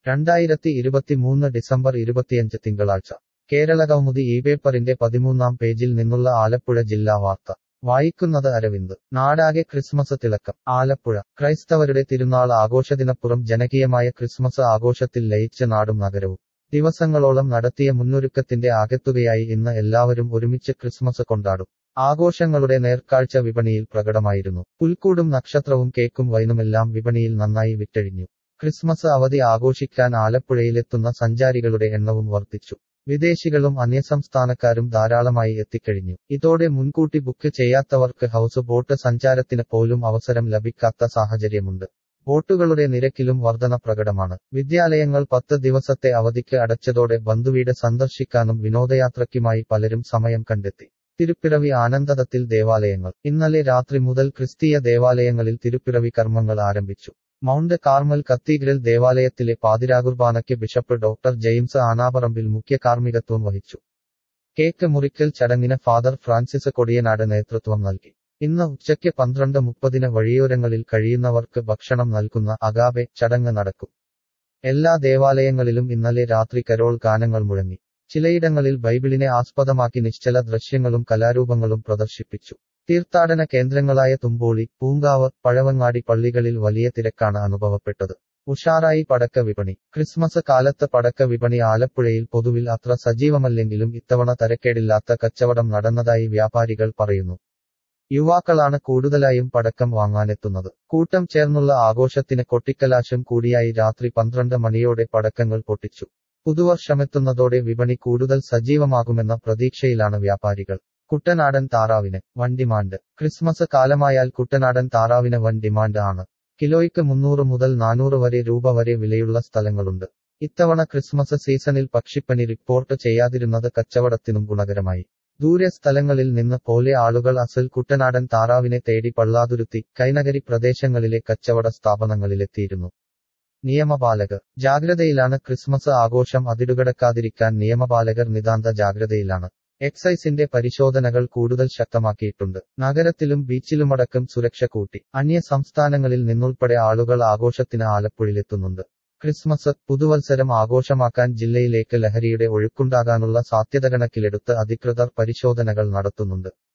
രണ്ടായിരത്തി ഇരുപത്തിമൂന്ന് ഡിസംബർ ഇരുപത്തിയഞ്ച് തിങ്കളാഴ്ച കേരള കൗമുദി ഈ പേപ്പറിന്റെ പതിമൂന്നാം പേജിൽ നിന്നുള്ള ആലപ്പുഴ ജില്ലാ വാർത്ത വായിക്കുന്നത് അരവിന്ദ് നാടാകെ ക്രിസ്മസ് തിളക്കം ആലപ്പുഴ ക്രൈസ്തവരുടെ തിരുനാൾ ആഘോഷദിനപ്പുറം ജനകീയമായ ക്രിസ്മസ് ആഘോഷത്തിൽ ലയിച്ച നാടും നഗരവും ദിവസങ്ങളോളം നടത്തിയ മുന്നൊരുക്കത്തിന്റെ ആകെത്തുകയായി ഇന്ന് എല്ലാവരും ഒരുമിച്ച് ക്രിസ്മസ് കൊണ്ടാടും ആഘോഷങ്ങളുടെ നേർക്കാഴ്ച വിപണിയിൽ പ്രകടമായിരുന്നു പുൽക്കൂടും നക്ഷത്രവും കേക്കും വൈനുമെല്ലാം വിപണിയിൽ നന്നായി വിറ്റഴിഞ്ഞു ക്രിസ്മസ് അവധി ആഘോഷിക്കാൻ ആലപ്പുഴയിലെത്തുന്ന സഞ്ചാരികളുടെ എണ്ണവും വർദ്ധിച്ചു വിദേശികളും അന്യസംസ്ഥാനക്കാരും ധാരാളമായി എത്തിക്കഴിഞ്ഞു ഇതോടെ മുൻകൂട്ടി ബുക്ക് ചെയ്യാത്തവർക്ക് ഹൗസ് ബോട്ട് സഞ്ചാരത്തിന് പോലും അവസരം ലഭിക്കാത്ത സാഹചര്യമുണ്ട് ബോട്ടുകളുടെ നിരക്കിലും വർധന പ്രകടമാണ് വിദ്യാലയങ്ങൾ പത്ത് ദിവസത്തെ അവധിക്ക് അടച്ചതോടെ ബന്ധുവീട് സന്ദർശിക്കാനും വിനോദയാത്രയ്ക്കുമായി പലരും സമയം കണ്ടെത്തി തിരുപ്പിറവി ആനന്ദത്തിൽ ദേവാലയങ്ങൾ ഇന്നലെ രാത്രി മുതൽ ക്രിസ്തീയ ദേവാലയങ്ങളിൽ തിരുപ്പിറവി കർമ്മങ്ങൾ ആരംഭിച്ചു മൗണ്ട് കാർമൽ കത്തീഡ്രൽ ദേവാലയത്തിലെ പാതിരാകുർബാനയ്ക്ക് ബിഷപ്പ് ഡോക്ടർ ജെയിംസ് ആനാപറമ്പിൽ മുഖ്യ കാർമ്മികത്വം വഹിച്ചു കേക്ക് മുറിക്കൽ ചടങ്ങിന് ഫാദർ ഫ്രാൻസിസ് കൊടിയനാട് നേതൃത്വം നൽകി ഇന്ന് ഉച്ചയ്ക്ക് പന്ത്രണ്ട് മുപ്പതിന് വഴിയോരങ്ങളിൽ കഴിയുന്നവർക്ക് ഭക്ഷണം നൽകുന്ന അഗാബെ ചടങ്ങ് നടക്കും എല്ലാ ദേവാലയങ്ങളിലും ഇന്നലെ രാത്രി കരോൾ ഗാനങ്ങൾ മുഴങ്ങി ചിലയിടങ്ങളിൽ ബൈബിളിനെ ആസ്പദമാക്കി നിശ്ചല ദൃശ്യങ്ങളും കലാരൂപങ്ങളും പ്രദർശിപ്പിച്ചു തീർത്ഥാടന കേന്ദ്രങ്ങളായ തുമ്പോളി പൂങ്കാവ് പഴവങ്ങാടി പള്ളികളിൽ വലിയ തിരക്കാണ് അനുഭവപ്പെട്ടത് ഉഷാറായി പടക്ക വിപണി ക്രിസ്മസ് കാലത്ത് പടക്ക വിപണി ആലപ്പുഴയിൽ പൊതുവിൽ അത്ര സജീവമല്ലെങ്കിലും ഇത്തവണ തരക്കേടില്ലാത്ത കച്ചവടം നടന്നതായി വ്യാപാരികൾ പറയുന്നു യുവാക്കളാണ് കൂടുതലായും പടക്കം വാങ്ങാനെത്തുന്നത് കൂട്ടം ചേർന്നുള്ള ആഘോഷത്തിന് കൊട്ടിക്കലാശം കൂടിയായി രാത്രി പന്ത്രണ്ട് മണിയോടെ പടക്കങ്ങൾ പൊട്ടിച്ചു പുതുവർഷമെത്തുന്നതോടെ വിപണി കൂടുതൽ സജീവമാകുമെന്ന പ്രതീക്ഷയിലാണ് വ്യാപാരികൾ കുട്ടനാടൻ താറാവിന് വൻ ഡിമാൻഡ് ക്രിസ്മസ് കാലമായാൽ കുട്ടനാടൻ താറാവിന് വൻ ഡിമാൻഡ് ആണ് കിലോയ്ക്ക് മുന്നൂറ് മുതൽ നാനൂറ് വരെ രൂപ വരെ വിലയുള്ള സ്ഥലങ്ങളുണ്ട് ഇത്തവണ ക്രിസ്മസ് സീസണിൽ പക്ഷിപ്പനി റിപ്പോർട്ട് ചെയ്യാതിരുന്നത് കച്ചവടത്തിനും ഗുണകരമായി ദൂരെ സ്ഥലങ്ങളിൽ നിന്ന് പോലെ ആളുകൾ അസൽ കുട്ടനാടൻ താറാവിനെ തേടി പള്ളാതുരുത്തി കൈനഗരി പ്രദേശങ്ങളിലെ കച്ചവട സ്ഥാപനങ്ങളിലെത്തിയിരുന്നു നിയമപാലകർ ജാഗ്രതയിലാണ് ക്രിസ്മസ് ആഘോഷം അതിരുകടക്കാതിരിക്കാൻ നിയമപാലകർ നിതാന്ത ജാഗ്രതയിലാണ് എക്സൈസിന്റെ പരിശോധനകൾ കൂടുതൽ ശക്തമാക്കിയിട്ടുണ്ട് നഗരത്തിലും ബീച്ചിലുമടക്കം സുരക്ഷ കൂട്ടി അന്യ സംസ്ഥാനങ്ങളിൽ നിന്നുൾപ്പെടെ ആളുകൾ ആഘോഷത്തിന് ആലപ്പുഴയിലെത്തുന്നുണ്ട് ക്രിസ്മസ് പുതുവത്സരം ആഘോഷമാക്കാൻ ജില്ലയിലേക്ക് ലഹരിയുടെ ഒഴുക്കുണ്ടാകാനുള്ള സാധ്യത കണക്കിലെടുത്ത് അധികൃതർ പരിശോധനകൾ നടത്തുന്നുണ്ട്